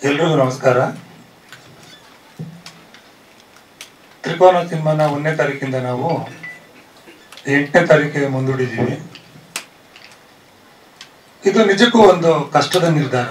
ಎಲ್ರಿಗೂ ನಮಸ್ಕಾರ ತ್ರಿಕೋನ ಸಿನಿಮಾನ ಒಂದನೇ ತಾರೀಕಿಂದ ನಾವು ಎಂಟನೇ ತಾರೀಕಿಗೆ ಮುಂದೂಡಿದ್ದೀವಿ ಇದು ನಿಜಕ್ಕೂ ಒಂದು ಕಷ್ಟದ ನಿರ್ಧಾರ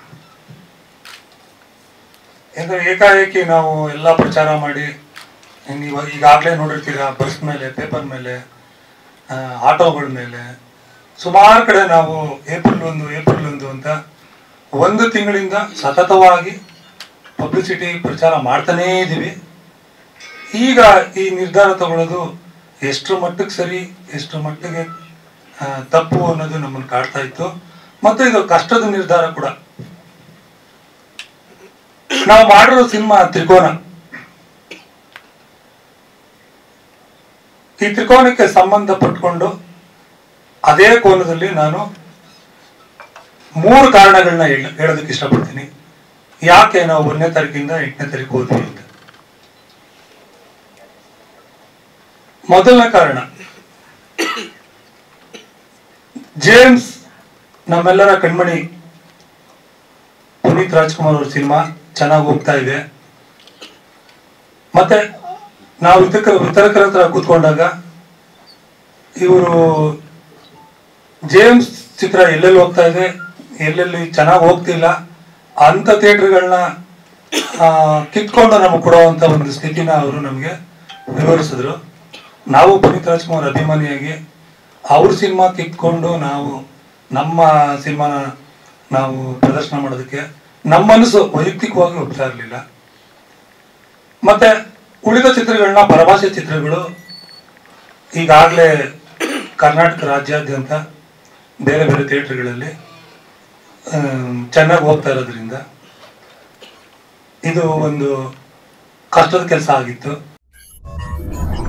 ಯಾಕಂದ್ರೆ ಏಕಾಏಕಿ ನಾವು ಎಲ್ಲ ಪ್ರಚಾರ ಮಾಡಿ ನೀವು ಈಗಾಗಲೇ ನೋಡಿರ್ತೀರ ಬಸ್ ಮೇಲೆ ಪೇಪರ್ ಮೇಲೆ ಆ, ಆಟೋಗಳ ಮೇಲೆ ಸುಮಾರು ಕಡೆ ನಾವು ಏಪ್ರಿಲ್ ಒಂದು ಏಪ್ರಿಲ್ ಒಂದು ಅಂತ ಒಂದು ತಿಂಗಳಿಂದ ಸತತವಾಗಿ ಪಬ್ಲಿಸಿಟಿ ಪ್ರಚಾರ ಮಾಡ್ತಾನೇ ಇದ್ದೀವಿ ಈಗ ಈ ನಿರ್ಧಾರ ತಗೊಳ್ಳೋದು ಎಷ್ಟು ಮಟ್ಟಕ್ಕೆ ಸರಿ ಎಷ್ಟು ಮಟ್ಟಿಗೆ ಆ, ತಪ್ಪು ಅನ್ನೋದು ನಮ್ಮನ್ನು ಕಾಡ್ತಾ ಇತ್ತು ಮತ್ತು ಇದು ಕಷ್ಟದ ನಿರ್ಧಾರ ಕೂಡ ನಾವು ಮಾಡಿರೋ ಸಿನಿಮಾ ತ್ರಿಕೋನ ಈ ತ್ರಿಕೋನಕ್ಕೆ ಸಂಬಂಧಪಟ್ಕೊಂಡು ಅದೇ ಕೋನದಲ್ಲಿ ನಾನು ಮೂರು ಕಾರಣಗಳನ್ನ ಹೇಳ ಹೇಳೋದಕ್ಕೆ ಇಷ್ಟಪಡ್ತೀನಿ ಯಾಕೆ ನಾವು ಒಂದನೇ ತಾರೀಕಿಂದ ಎಂಟನೇ ತಾರೀಕು ಹೋದ್ವಿ ಅಂತ ಮೊದಲನೇ ಕಾರಣ ಜೇಮ್ಸ್ ನಮ್ಮೆಲ್ಲರ ಕಣ್ಮಣಿ ಪುನೀತ್ ರಾಜ್ಕುಮಾರ್ ಅವ್ರ ಸಿನಿಮಾ ಚೆನ್ನಾಗಿ ಹೋಗ್ತಾ ಇದೆ ಮತ್ತೆ ನಾವು ವಿತರಕ ವಿತರಕರ ಹತ್ರ ಕೂತ್ಕೊಂಡಾಗ ಇವರು ಜೇಮ್ಸ್ ಚಿತ್ರ ಎಲ್ಲೆಲ್ಲಿ ಹೋಗ್ತಾ ಇದೆ ಎಲ್ಲೆಲ್ಲಿ ಚೆನ್ನಾಗಿ ಹೋಗ್ತಿಲ್ಲ ಅಂತ ಥಿಯೇಟರ್ಗಳನ್ನ ಕಿತ್ಕೊಂಡು ನಮಗೆ ಕೊಡುವಂತ ಒಂದು ಸ್ಥಿತಿನ ಅವರು ನಮಗೆ ವಿವರಿಸಿದ್ರು ನಾವು ಪುನೀತ್ ರಾಜ್ಕುಮಾರ್ ಅಭಿಮಾನಿಯಾಗಿ ಅವ್ರ ಸಿನಿಮಾ ಕಿತ್ಕೊಂಡು ನಾವು ನಮ್ಮ ಸಿನಿಮಾನ ನಾವು ಪ್ರದರ್ಶನ ಮಾಡೋದಕ್ಕೆ ನಮ್ಮ ಮನಸ್ಸು ವೈಯಕ್ತಿಕವಾಗಿ ಒಪ್ತಾ ಇರಲಿಲ್ಲ ಮತ್ತೆ ಉಳಿದ ಚಿತ್ರಗಳನ್ನ ಪರಭಾಷೆ ಚಿತ್ರಗಳು ಈಗಾಗಲೇ ಕರ್ನಾಟಕ ರಾಜ್ಯಾದ್ಯಂತ ಬೇರೆ ಬೇರೆ ಥಿಯೇಟರ್ಗಳಲ್ಲಿ ಚೆನ್ನಾಗಿ ಹೋಗ್ತಾ ಇರೋದ್ರಿಂದ ಇದು ಒಂದು ಕಷ್ಟದ ಕೆಲಸ ಆಗಿತ್ತು